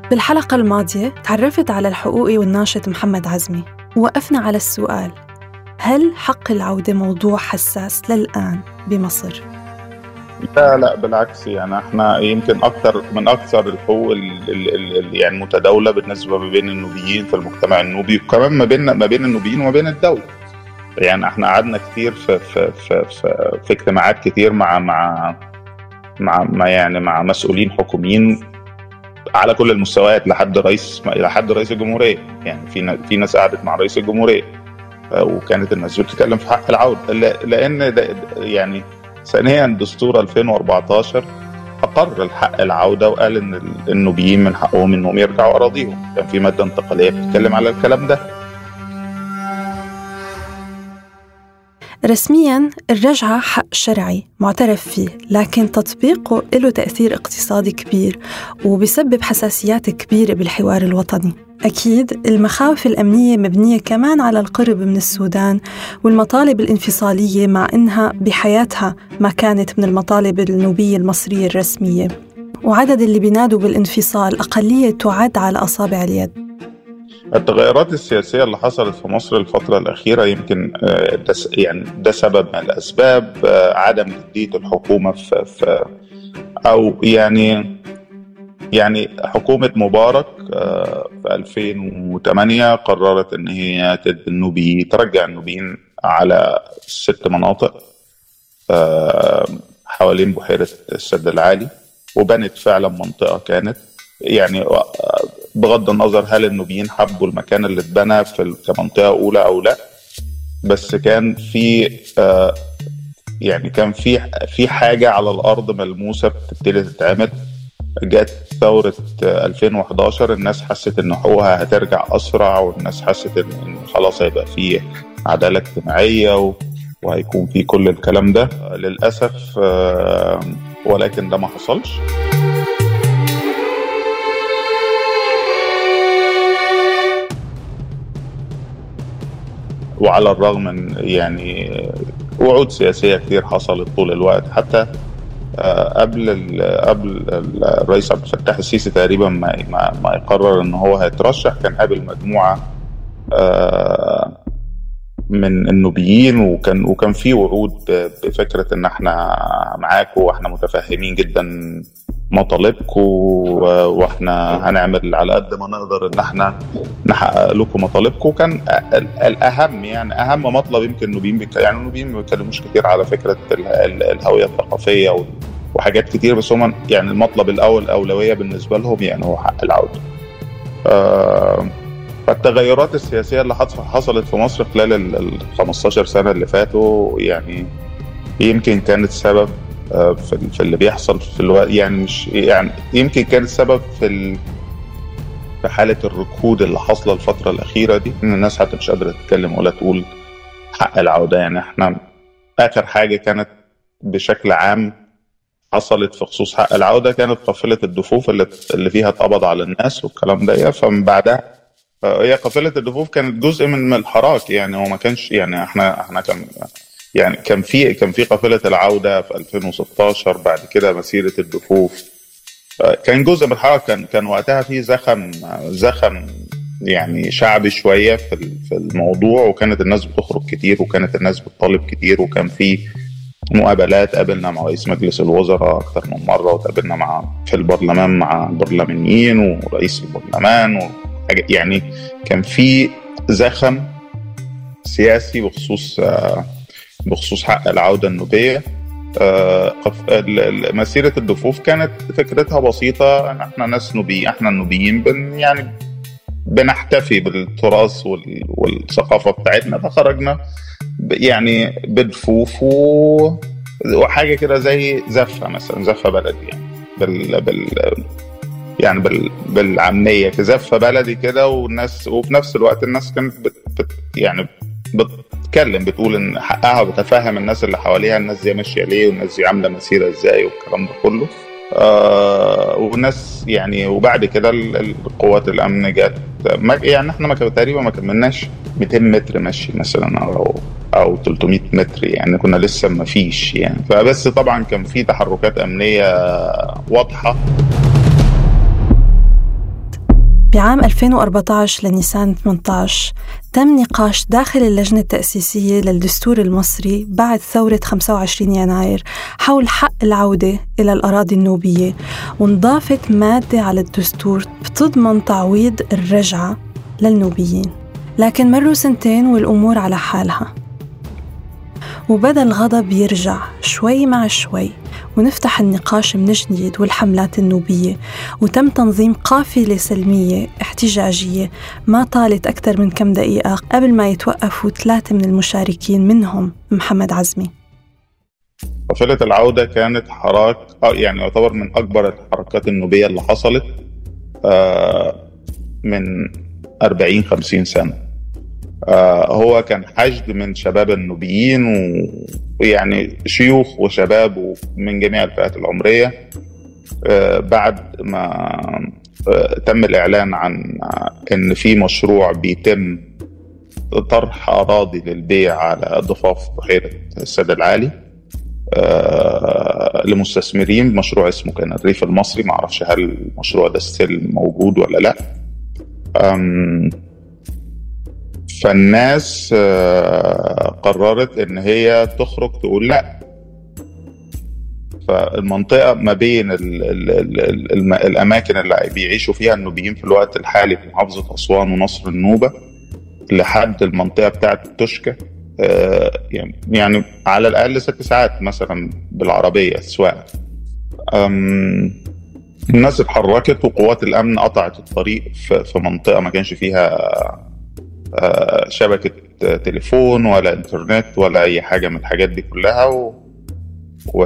بالحلقة الماضية تعرفت على الحقوقي والناشط محمد عزمي ووقفنا على السؤال هل حق العودة موضوع حساس للآن بمصر؟ لا لا بالعكس يعني احنا يمكن اكثر من اكثر الحقوق اللي يعني متداوله بالنسبه ما بين النوبيين في المجتمع النوبي وكمان ما بين ما بين النوبيين وما بين الدوله. يعني احنا قعدنا كتير في في في في, في اجتماعات كتير مع مع مع, مع يعني مع مسؤولين حكوميين على كل المستويات لحد رئيس لحد رئيس الجمهوريه يعني في في ناس قعدت مع رئيس الجمهوريه وكانت الناس بتتكلم في حق العوده لان يعني ثانيا دستور 2014 اقر الحق العوده وقال ان النوبيين من حقهم انهم يرجعوا اراضيهم كان في ماده انتقاليه بتتكلم على الكلام ده رسميا الرجعة حق شرعي معترف فيه لكن تطبيقه له تأثير اقتصادي كبير وبسبب حساسيات كبيرة بالحوار الوطني أكيد المخاوف الأمنية مبنية كمان على القرب من السودان والمطالب الانفصالية مع إنها بحياتها ما كانت من المطالب النوبية المصرية الرسمية وعدد اللي بينادوا بالانفصال أقلية تعد على أصابع اليد التغيرات السياسية اللي حصلت في مصر الفترة الأخيرة يمكن ده يعني ده سبب من الأسباب عدم جدية الحكومة في, في أو يعني يعني حكومة مبارك في 2008 قررت إن هي تدي النوبي ترجع النوبيين على ست مناطق حوالين بحيرة السد العالي وبنت فعلا منطقة كانت يعني بغض النظر هل النوبيين حبوا المكان اللي اتبنى في كمنطقة أولى أو لا بس كان في يعني كان في في حاجة على الأرض ملموسة بتبتدي تتعمل جت ثورة 2011 الناس حست إن حقوقها هترجع أسرع والناس حست إن خلاص هيبقى في عدالة اجتماعية وهيكون في كل الكلام ده للأسف ولكن ده ما حصلش وعلى الرغم من يعني وعود سياسيه كتير حصلت طول الوقت حتى قبل قبل الرئيس عبد الفتاح السيسي تقريبا ما ما يقرر ان هو هيترشح كان قابل مجموعه من النوبيين وكان وكان في وعود بفكره ان احنا معاكم واحنا متفهمين جدا مطالبكم واحنا هنعمل على قد ما نقدر ان احنا نحقق لكم مطالبكم كان الاهم يعني اهم مطلب يمكن النوبيين يعني النوبيين ما بيتكلموش كتير على فكره الهويه الثقافيه وحاجات كتير بس هم يعني المطلب الاول اولويه بالنسبه لهم يعني هو حق العوده. فالتغيرات السياسيه اللي حصلت في مصر خلال ال 15 سنه اللي فاتوا يعني يمكن كانت سبب في اللي بيحصل في الوقت يعني مش يعني يمكن كان السبب في ال... في حالة الركود اللي حاصلة الفترة الأخيرة دي إن الناس حتى مش قادرة تتكلم ولا تقول حق العودة يعني إحنا آخر حاجة كانت بشكل عام حصلت في خصوص حق العودة كانت قافلة الدفوف اللي, اللي فيها اتقبض على الناس والكلام ده فمن بعدها هي قافلة الدفوف كانت جزء من الحراك يعني هو ما كانش يعني احنا احنا كان يعني كان في كان في قافله العوده في 2016 بعد كده مسيره الدفوف كان جزء من الحركه كان كان وقتها في زخم زخم يعني شعبي شويه في في الموضوع وكانت الناس بتخرج كتير وكانت الناس بتطالب كتير وكان في مقابلات قابلنا مع رئيس مجلس الوزراء اكثر من مره وتقابلنا مع في البرلمان مع البرلمانيين ورئيس البرلمان يعني كان في زخم سياسي بخصوص بخصوص حق العودة النوبية مسيرة الدفوف كانت فكرتها بسيطة ان احنا ناس نوبي احنا النوبيين بن يعني بنحتفي بالتراث والثقافة بتاعتنا فخرجنا يعني بدفوف و... وحاجة كده زي زفة مثلا زفة بلدي يعني بال, بال... يعني بال... بالعامية زفة بلدي كده والناس وفي نفس الوقت الناس كانت بت... بت... يعني بتتكلم بتقول ان حقها وبتفهم الناس اللي حواليها الناس دي ماشيه ليه والناس دي عامله مسيره ازاي والكلام ده كله آه والناس يعني وبعد كده القوات الامن جت يعني احنا ما تقريبا ما كملناش 200 متر مشي مثلا او او 300 متر يعني كنا لسه ما فيش يعني فبس طبعا كان في تحركات امنيه واضحه بعام 2014 لنيسان 18 تم نقاش داخل اللجنة التأسيسية للدستور المصري بعد ثورة 25 يناير حول حق العودة إلى الأراضي النوبية وانضافت مادة على الدستور بتضمن تعويض الرجعة للنوبيين لكن مروا سنتين والأمور على حالها وبدأ الغضب يرجع شوي مع شوي ونفتح النقاش من جديد والحملات النوبية وتم تنظيم قافلة سلمية احتجاجية ما طالت أكثر من كم دقيقة قبل ما يتوقفوا ثلاثة من المشاركين منهم محمد عزمي قافلة العودة كانت حراك آه، يعني يعتبر من أكبر الحركات النوبية اللي حصلت آه، من 40 50 سنة آه، هو كان حشد من شباب النوبيين ويعني شيوخ وشباب من جميع الفئات العمريه آه، بعد ما آه، تم الاعلان عن ان في مشروع بيتم طرح اراضي للبيع على ضفاف بحيره السد العالي لمستثمرين مشروع اسمه كان الريف المصري ما اعرفش هل المشروع ده ستيل موجود ولا لا فالناس آه، قررت ان هي تخرج تقول لا فالمنطقة ما بين ال ال ال ال الأماكن اللي بيعيشوا فيها النوبيين في الوقت الحالي في محافظة أسوان ونصر النوبة لحد المنطقة بتاعت توشكا آه، يعني يعني على الأقل ست ساعات مثلا بالعربية سواقة الناس اتحركت وقوات الأمن قطعت الطريق في منطقة ما كانش فيها آه، شبكة تليفون ولا انترنت ولا اي حاجة من الحاجات دي كلها و... و...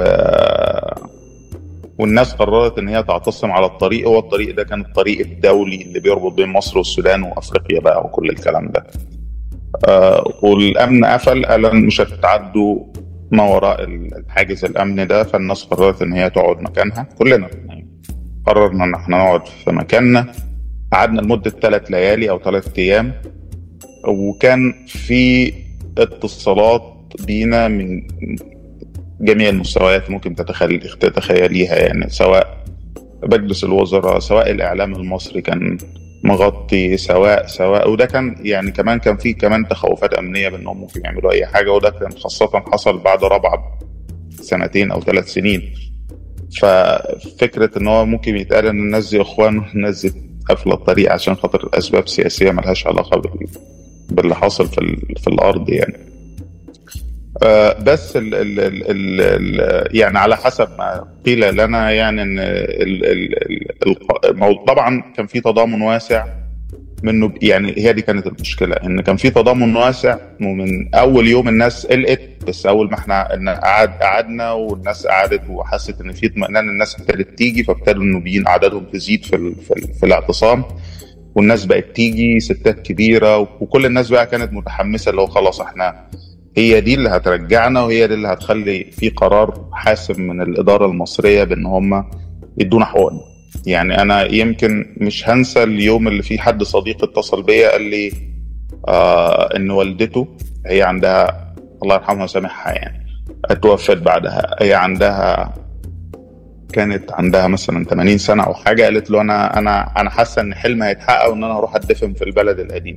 والناس قررت ان هي تعتصم على الطريق هو الطريق ده كان الطريق الدولي اللي بيربط بين مصر والسودان وافريقيا بقى وكل الكلام ده آه والامن قفل قال مش هتتعدوا ما وراء الحاجز الامني ده فالناس قررت ان هي تقعد مكانها كلنا يعني قررنا ان احنا نقعد في مكاننا قعدنا لمده ثلاث ليالي او ثلاث ايام وكان في اتصالات بينا من جميع المستويات ممكن تتخيل تتخيليها يعني سواء مجلس الوزراء سواء الاعلام المصري كان مغطي سواء سواء وده كان يعني كمان كان في كمان تخوفات امنيه بانهم ممكن يعملوا اي حاجه وده كان خاصه حصل بعد ربعه سنتين او ثلاث سنين ففكره ان هو ممكن يتقال ان الناس دي اخوان والناس دي قافله الطريق عشان خاطر اسباب سياسيه ملهاش علاقه باللي حاصل في, في الارض يعني آه بس ال ال ال ال يعني على حسب ما قيل لنا يعني ان ال ال طبعا كان في تضامن واسع منه يعني هي دي كانت المشكله ان كان في تضامن واسع ومن اول يوم الناس قلقت بس اول ما احنا ان قعد قعدنا والناس قعدت وحست ان في اطمئنان الناس ابتدت تيجي فابتدوا النوبيين عددهم تزيد في ال في, ال في الاعتصام والناس بقت تيجي ستات كبيره وكل الناس بقى كانت متحمسه اللي هو خلاص احنا هي دي اللي هترجعنا وهي دي اللي هتخلي في قرار حاسم من الاداره المصريه بان هم يدونا حقوقنا يعني انا يمكن مش هنسى اليوم اللي فيه حد صديق اتصل بيا قال لي آه ان والدته هي عندها الله يرحمها ويسامحها يعني اتوفت بعدها هي عندها كانت عندها مثلا 80 سنه او حاجه قالت له انا انا انا حاسه ان حلمي هيتحقق وان انا هروح ادفن في البلد القديم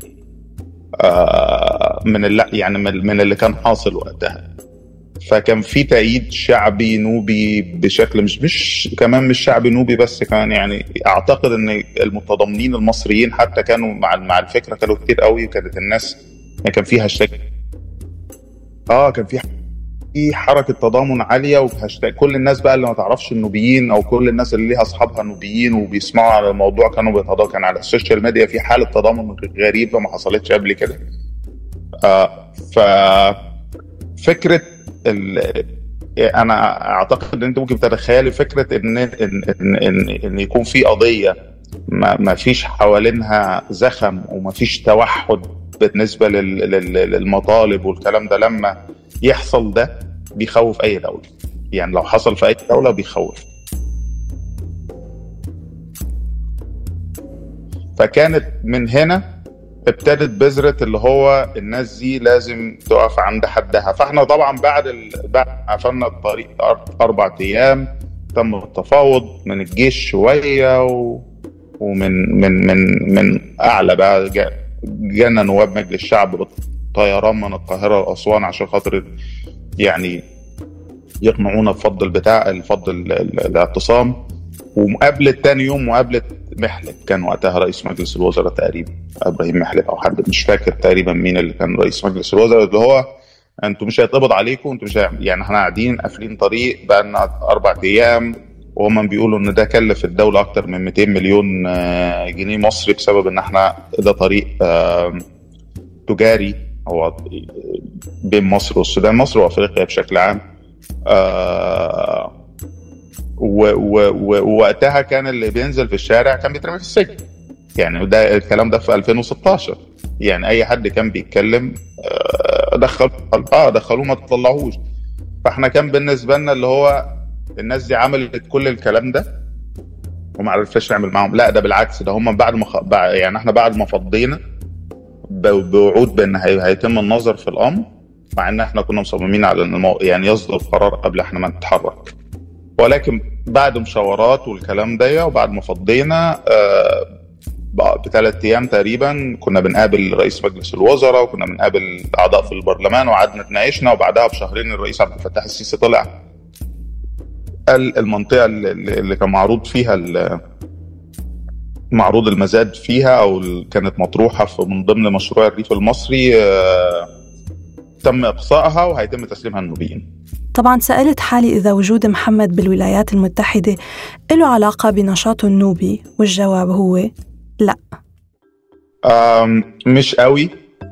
آه من اللي يعني من اللي كان حاصل وقتها فكان في تأييد شعبي نوبي بشكل مش مش كمان مش شعبي نوبي بس كمان يعني اعتقد ان المتضامنين المصريين حتى كانوا مع مع الفكره كانوا كتير قوي وكانت الناس يعني كان فيها هاشتاج اه كان في في حركه تضامن عاليه وهاشتاج كل الناس بقى اللي ما تعرفش النوبيين او كل الناس اللي ليها اصحابها نوبيين وبيسمعوا على الموضوع كانوا بيتضامنوا كان على السوشيال ميديا في حاله تضامن غريبه ما حصلتش قبل كده آه ف فكره ال... انا اعتقد ان انت ممكن تتخيلي فكره ان ان ان, إن, إن يكون في قضيه ما, ما فيش حوالينها زخم وما فيش توحد بالنسبه لل... للمطالب والكلام ده لما يحصل ده بيخوف اي دوله يعني لو حصل في اي دوله بيخوف فكانت من هنا ابتدت بذرة اللي هو الناس دي لازم تقف عند حدها فاحنا طبعا بعد ال... بعد قفلنا الطريق اربع ايام تم التفاوض من الجيش شويه و... ومن من من من اعلى بقى جانا نواب مجلس الشعب بالطيران من القاهره لاسوان عشان خاطر يعني يقنعونا بفضل بتاع الفضل الاعتصام ومقابله تاني يوم مقابله محلب كان وقتها رئيس مجلس الوزراء تقريبا ابراهيم محلب او حد مش فاكر تقريبا مين اللي كان رئيس مجلس الوزراء اللي هو انتوا مش هيتقبض عليكم انتوا مش يعني احنا قاعدين قافلين طريق بقى لنا اربع ايام وهم بيقولوا ان ده كلف الدوله اكتر من 200 مليون آه، جنيه مصري بسبب ان احنا ده طريق تجاري هو بين مصر والسودان مصر وافريقيا بشكل عام آه، ووقتها كان اللي بينزل في الشارع كان بيترمي في السجن يعني ده الكلام ده في 2016 يعني اي حد كان بيتكلم آه، دخل اه دخلوه ما تطلعوش فاحنا كان بالنسبه لنا اللي هو الناس دي عملت كل الكلام ده وما عرفناش نعمل معاهم لا ده بالعكس ده هم بعد ما خ... يعني احنا بعد ما فضينا بوعود بان هيتم النظر في الامر مع ان احنا كنا مصممين على ان المو... يعني يصدر قرار قبل احنا ما نتحرك ولكن بعد مشاورات والكلام ده وبعد ما فضينا آه بثلاث ايام تقريبا كنا بنقابل رئيس مجلس الوزراء وكنا بنقابل اعضاء في البرلمان وقعدنا اتناقشنا وبعدها بشهرين الرئيس عبد الفتاح السيسي طلع قال المنطقه اللي كان معروض فيها معروض المزاد فيها او كانت مطروحه في من ضمن مشروع الريف المصري آه، تم اقصائها وهيتم تسليمها النوبيين طبعا سألت حالي إذا وجود محمد بالولايات المتحدة له علاقة بنشاطه النوبي والجواب هو لا مش قوي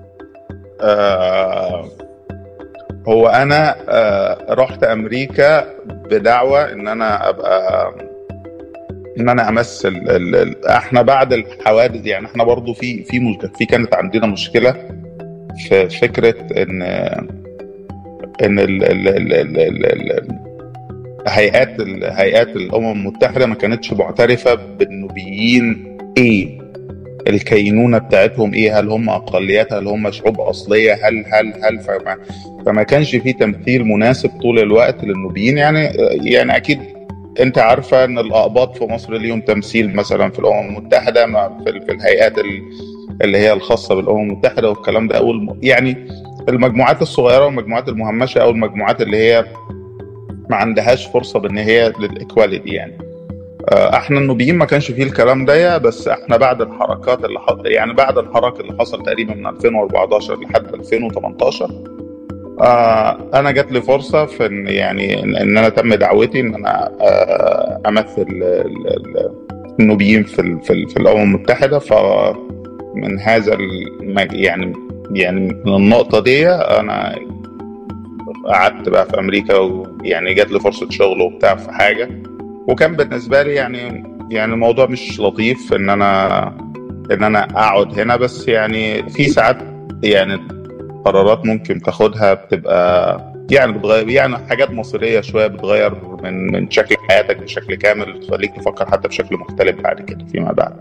أه هو انا أه رحت امريكا بدعوة ان انا ابقى ان انا امثل ال ال احنا بعد الحوادث يعني احنا برضو في في في كانت عندنا مشكله في فكره ان ان ال ال ال ال ال ال هيئات هيئات الامم المتحده ما كانتش معترفه بالنوبيين ايه الكينونه بتاعتهم ايه هل هم اقليات هل هم شعوب اصليه هل هل هل فما, فما كانش في تمثيل مناسب طول الوقت للنوبيين يعني يعني اكيد انت عارفه ان الاقباط في مصر ليهم تمثيل مثلا في الامم المتحده في, في الهيئات اللي هي الخاصه بالامم المتحده والكلام ده اول يعني المجموعات الصغيره والمجموعات المهمشه او المجموعات اللي هي ما عندهاش فرصه بان هي للايكواليتي يعني آه، احنا النوبيين ما كانش فيه الكلام ده بس احنا بعد الحركات اللي حصل يعني بعد الحراك اللي حصل تقريبا من 2014 لحد 2018 آه انا جات لي فرصه في ان يعني ان انا تم دعوتي ان انا آه امثل النوبيين في في, في الامم المتحده فمن هذا المج... يعني يعني من النقطه دي انا قعدت بقى في امريكا ويعني جات لي فرصه شغل وبتاع في حاجه وكان بالنسبه لي يعني يعني الموضوع مش لطيف ان انا ان انا اقعد هنا بس يعني في ساعات يعني قرارات ممكن تاخدها بتبقى يعني بتغير يعني حاجات مصيريه شويه بتغير من من شكل حياتك بشكل كامل تخليك تفكر حتى بشكل مختلف بعد كده فيما بعد.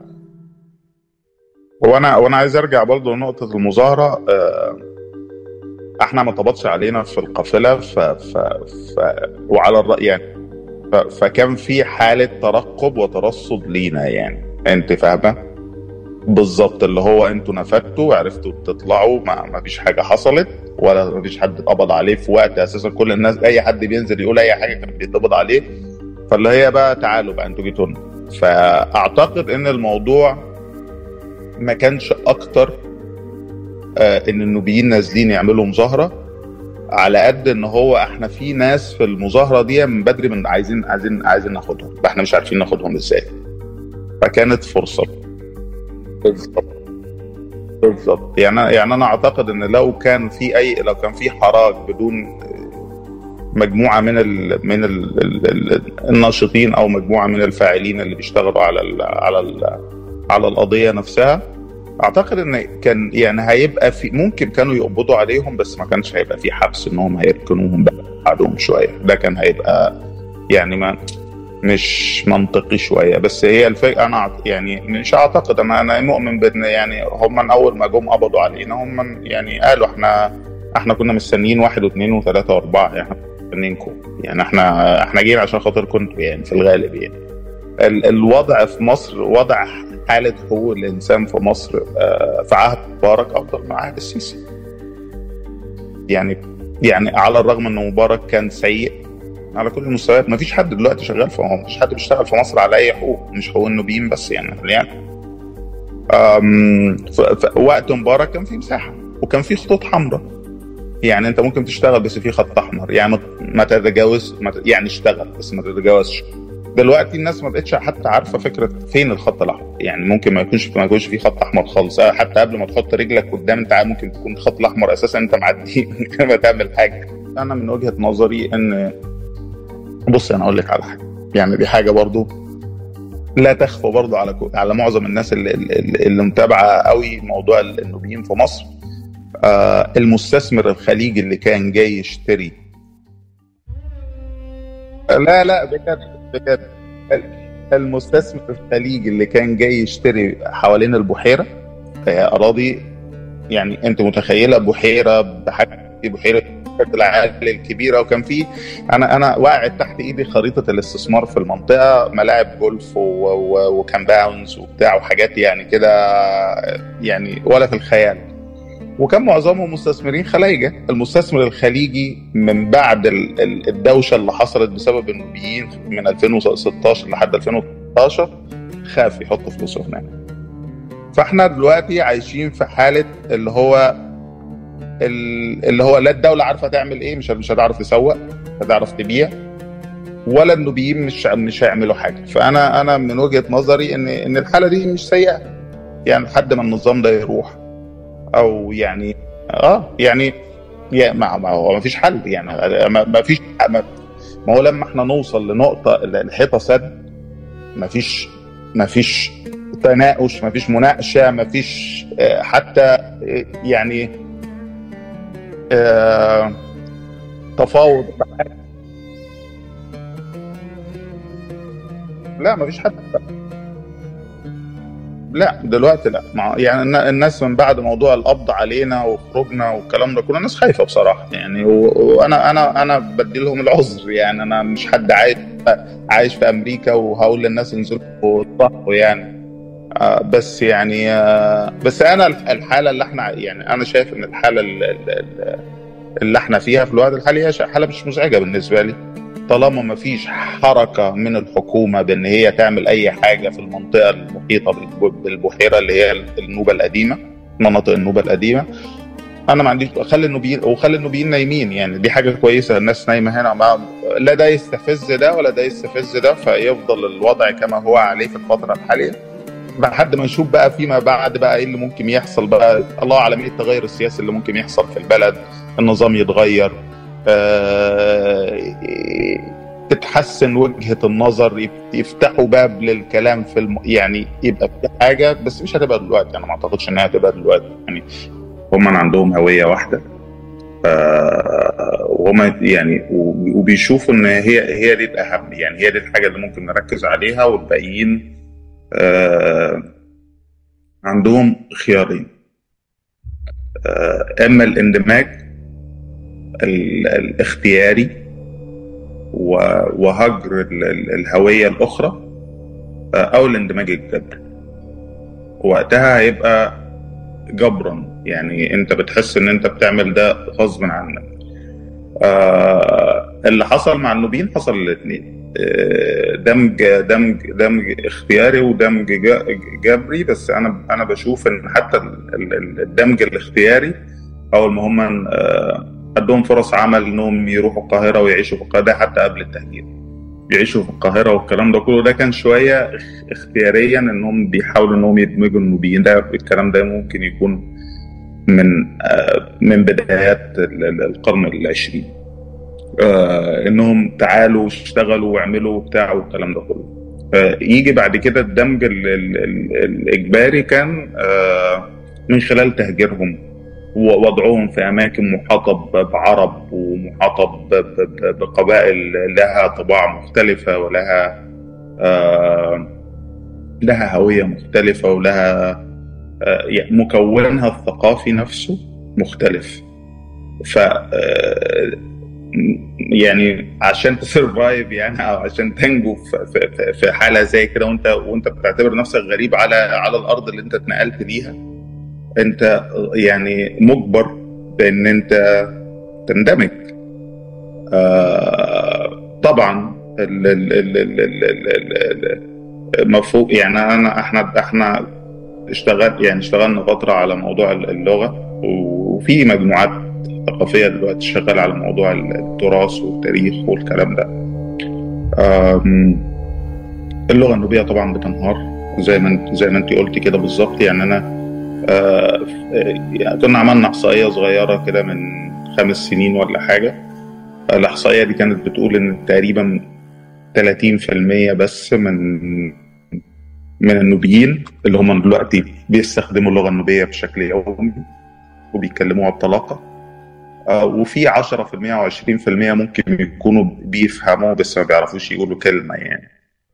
وانا وانا عايز ارجع برضه لنقطه المظاهره آه، احنا ما طبطش علينا في القافله ف, ف, ف وعلى الراي يعني فكان في حاله ترقب وترصد لينا يعني انت فاهمه بالظبط اللي هو انتوا نفدتوا وعرفتوا تطلعوا ما, ما فيش حاجه حصلت ولا ما فيش حد اتقبض عليه في وقت اساسا كل الناس اي حد بينزل يقول اي حاجه كان بيتقبض عليه فاللي هي بقى تعالوا بقى انتوا جيتوا فاعتقد ان الموضوع ما كانش اكتر آه ان النوبيين نازلين يعملوا مظاهره على قد ان هو احنا في ناس في المظاهره دي من بدري من عايزين عايزين عايزين ناخدهم احنا مش عارفين ناخدهم ازاي فكانت فرصه بالظبط بالظبط يعني يعني انا اعتقد ان لو كان في اي لو كان في حراك بدون مجموعه من ال من ال ال الناشطين او مجموعه من الفاعلين اللي بيشتغلوا على ال على ال على القضيه نفسها اعتقد ان كان يعني هيبقى في ممكن كانوا يقبضوا عليهم بس ما كانش هيبقى في حبس انهم هيركنوهم بعدهم شويه ده كان هيبقى يعني ما مش منطقي شويه بس هي الفكره انا يعني مش اعتقد انا انا مؤمن بان يعني هم من اول ما جم قبضوا علينا هم يعني قالوا احنا احنا كنا مستنيين واحد واثنين وثلاثه واربعه يعني احنا مستنيينكم يعني احنا احنا جايين عشان خاطر كنتوا يعني في الغالب يعني الوضع في مصر وضع حاله حقوق الانسان في مصر في عهد مبارك افضل من عهد السيسي يعني يعني على الرغم ان مبارك كان سيء على كل المستويات ما فيش حد دلوقتي شغال في ما فيش حد بيشتغل في مصر على اي حقوق مش حقوق النوبيين بس يعني يعني وقت مبارك كان في مساحه وكان في خطوط حمراء يعني انت ممكن تشتغل بس في خط احمر يعني ما تتجاوز ما يعني اشتغل بس ما تتجاوزش دلوقتي الناس ما بقتش حتى عارفه فكره فين الخط الاحمر يعني ممكن ما يكونش ما يكونش في خط احمر خالص حتى قبل ما تحط رجلك قدام انت ممكن تكون الخط الاحمر اساسا انت معدي من غير ما تعمل حاجه انا من وجهه نظري ان بص انا اقول لك على حاجه يعني دي حاجه برضو لا تخفى برضو على على معظم الناس اللي, اللي متابعه قوي موضوع النوبيين في مصر آه المستثمر الخليجي اللي كان جاي يشتري لا لا بجد بجد المستثمر الخليجي اللي كان جاي يشتري حوالين البحيره اراضي يعني انت متخيله بحيره بحجم بحيره العالي الكبيره وكان في انا انا واقع تحت ايدي خريطه الاستثمار في المنطقه ملاعب جولف وكامباونز وبتاع وحاجات يعني كده يعني ولا في الخيال وكان معظمهم مستثمرين خلايجه المستثمر الخليجي من بعد الدوشه اللي حصلت بسبب النوبيين من 2016 لحد 2013 خاف يحط فلوسه هناك فاحنا دلوقتي عايشين في حاله اللي هو اللي هو لا الدوله عارفه تعمل ايه مش مش هتعرف تسوق هتعرف تبيع ولا النوبيين مش مش هيعملوا حاجه فانا انا من وجهه نظري ان ان الحاله دي مش سيئه يعني لحد ما النظام ده يروح او يعني اه يعني يا ما, ما هو ما فيش حل يعني ما, ما فيش ما, ما هو لما احنا نوصل لنقطه الحيطه سد ما فيش ما فيش تناقش ما فيش مناقشه ما فيش حتى يعني آه تفاوض لا ما فيش حد لا دلوقتي لا مع يعني الناس من بعد موضوع القبض علينا وخروجنا والكلام ده كل الناس خايفه بصراحه يعني وانا انا انا بدي لهم العذر يعني انا مش حد عايش عايش في امريكا وهقول للناس انزلوا وضحوا يعني آه بس يعني آه بس انا الحاله اللي احنا يعني انا شايف ان الحاله اللي, اللي احنا فيها في الوقت الحالي هي حاله مش مزعجه بالنسبه لي طالما ما فيش حركه من الحكومه بان هي تعمل اي حاجه في المنطقه المحيطه بالبحيره اللي هي النوبه القديمه مناطق النوبه القديمه انا ما عنديش خلي النوبيين وخلي النوبيين نايمين يعني دي حاجه كويسه الناس نايمه هنا ما لا ده يستفز ده ولا ده يستفز ده فيفضل الوضع كما هو عليه في الفتره الحاليه لحد ما نشوف بقى فيما بعد بقى ايه اللي ممكن يحصل بقى الله اعلم ايه التغير السياسي اللي ممكن يحصل في البلد النظام يتغير آه تتحسن وجهه النظر يفتحوا باب للكلام في الم... يعني يبقى في حاجه بس مش هتبقى دلوقتي انا ما اعتقدش انها هتبقى دلوقتي يعني هم عندهم هويه واحده آه وهم يعني وبيشوفوا ان هي هي دي الاهم يعني هي دي الحاجه اللي ممكن نركز عليها والباقيين آه عندهم خيارين آه اما الاندماج الاختياري وهجر الهويه الاخرى او الاندماج الجبري وقتها هيبقى جبرا يعني انت بتحس ان انت بتعمل ده غصب عنك آه اللي حصل مع النوبيين حصل الاثنين دمج دمج دمج اختياري ودمج جبري بس انا انا بشوف ان حتى الدمج الاختياري اول ما هم عندهم فرص عمل انهم يروحوا القاهره ويعيشوا في القاهره ده حتى قبل التهجير يعيشوا في القاهره والكلام ده كله ده كان شويه اختياريا انهم بيحاولوا انهم يدمجوا النوبيين ده الكلام ده ممكن يكون من من بدايات القرن العشرين آه انهم تعالوا اشتغلوا واعملوا بتاع والكلام ده كله آه يجي بعد كده الدمج ال ال ال الاجباري كان آه من خلال تهجيرهم ووضعهم في اماكن محاطه بعرب ومحاطه بقبائل لها طباع مختلفه ولها لها هويه مختلفه ولها مكونها الثقافي نفسه مختلف ف يعني عشان تسرفايف يعني او عشان تنجو في, في حاله زي كده وانت وانت بتعتبر نفسك غريب على على الارض اللي انت اتنقلت ليها انت يعني مجبر بان انت تندمج آه طبعا مفهوم يعني انا احنا احنا اشتغل يعني اشتغلنا فتره على موضوع اللغه وفي مجموعات ثقافيه دلوقتي شغاله على موضوع التراث والتاريخ والكلام ده اللغه النوبيه طبعا بتنهار زي ما زي ما انت قلتي كده بالظبط يعني انا آه، يعني كنا عملنا احصائيه صغيره كده من خمس سنين ولا حاجه الاحصائيه دي كانت بتقول ان تقريبا 30% بس من من النوبيين اللي هم دلوقتي بيستخدموا اللغه النوبيه بشكل يومي وبيتكلموها بطلاقه آه، وفي 10% او 20% ممكن يكونوا بيفهموا بس ما بيعرفوش يقولوا كلمه يعني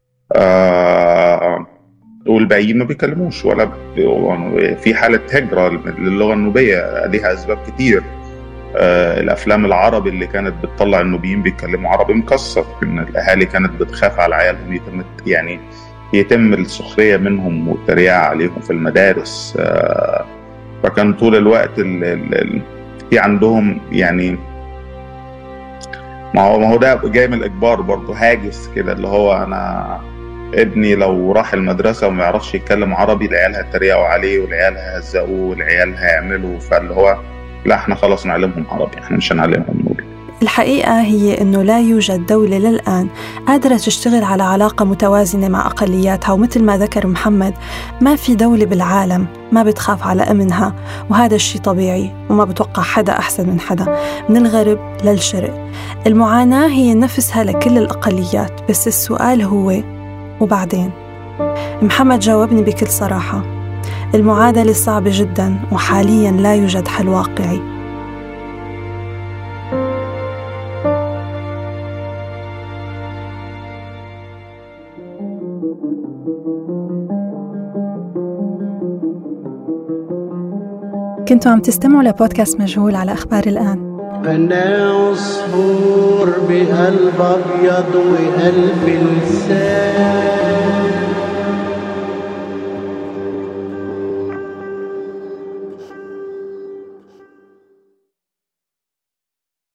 آه والباقيين ما بيكلموش ولا في حاله هجره للغه النوبيه ليها اسباب كتير آه الافلام العربي اللي كانت بتطلع النوبيين بيتكلموا عربي مكسر ان الاهالي كانت بتخاف على عيالهم يتم يعني يتم السخريه منهم والتريقه عليهم في المدارس آه فكان طول الوقت ال ال في عندهم يعني ما هو ما هو ده جاي من الاجبار برضه هاجس كده اللي هو انا ابني لو راح المدرسه وما يعرفش يتكلم عربي العيال هيتريقوا عليه والعيال هيهزقوه والعيال هيعملوا فاللي هو لا احنا خلاص نعلمهم عربي احنا مش هنعلمهم نوري الحقيقة هي أنه لا يوجد دولة للآن قادرة تشتغل على علاقة متوازنة مع أقلياتها ومثل ما ذكر محمد ما في دولة بالعالم ما بتخاف على أمنها وهذا الشيء طبيعي وما بتوقع حدا أحسن من حدا من الغرب للشرق المعاناة هي نفسها لكل الأقليات بس السؤال هو وبعدين محمد جاوبني بكل صراحة المعادلة صعبة جدا وحاليا لا يوجد حل واقعي كنتوا عم تستمعوا لبودكاست مجهول على أخبار الآن أنا عصفور بقلب أبيض وقلب لسان